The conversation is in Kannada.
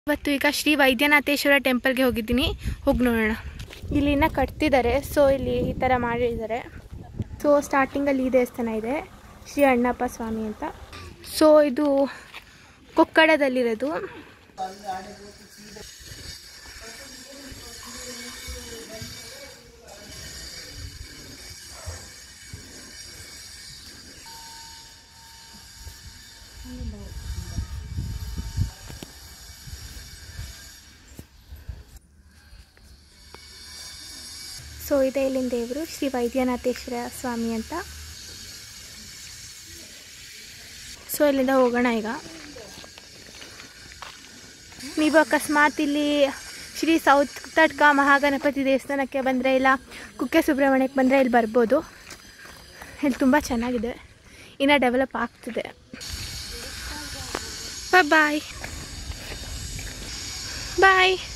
ಇವತ್ತು ಈಗ ಶ್ರೀ ವೈದ್ಯನಾಥೇಶ್ವರ ಟೆಂಪಲ್ಗೆ ಹೋಗಿದ್ದೀನಿ ಹೋಗಿ ನೋಡೋಣ ಇಲ್ಲಿ ಇನ್ನೂ ಕಟ್ತಿದ್ದಾರೆ ಸೊ ಇಲ್ಲಿ ಈ ಥರ ಮಾಡಿದ್ದಾರೆ ಸೊ ಸ್ಟಾರ್ಟಿಂಗಲ್ಲಿ ಈ ದೇವಸ್ಥಾನ ಇದೆ ಶ್ರೀ ಅಣ್ಣಪ್ಪ ಸ್ವಾಮಿ ಅಂತ ಸೊ ಇದು ಕೊಕ್ಕಡದಲ್ಲಿರೋದು ಸೊ ಇದೆ ಇಲ್ಲಿನ ದೇವರು ಶ್ರೀ ವೈದ್ಯನಾಥೇಶ್ವರ ಸ್ವಾಮಿ ಅಂತ ಸೊ ಇಲ್ಲಿಂದ ಹೋಗೋಣ ಈಗ ನೀವು ಅಕಸ್ಮಾತ್ ಇಲ್ಲಿ ಶ್ರೀ ಸೌತ್ ತಡ್ಕ ಮಹಾಗಣಪತಿ ದೇವಸ್ಥಾನಕ್ಕೆ ಬಂದರೆ ಇಲ್ಲ ಕುಕ್ಕೆ ಸುಬ್ರಹ್ಮಣ್ಯಕ್ಕೆ ಬಂದರೆ ಇಲ್ಲಿ ಬರ್ಬೋದು ಇಲ್ಲಿ ತುಂಬ ಚೆನ್ನಾಗಿದೆ ಇನ್ನು ಡೆವಲಪ್ ಆಗ್ತಿದೆ ಬಾಯ್ ಬಾಯ್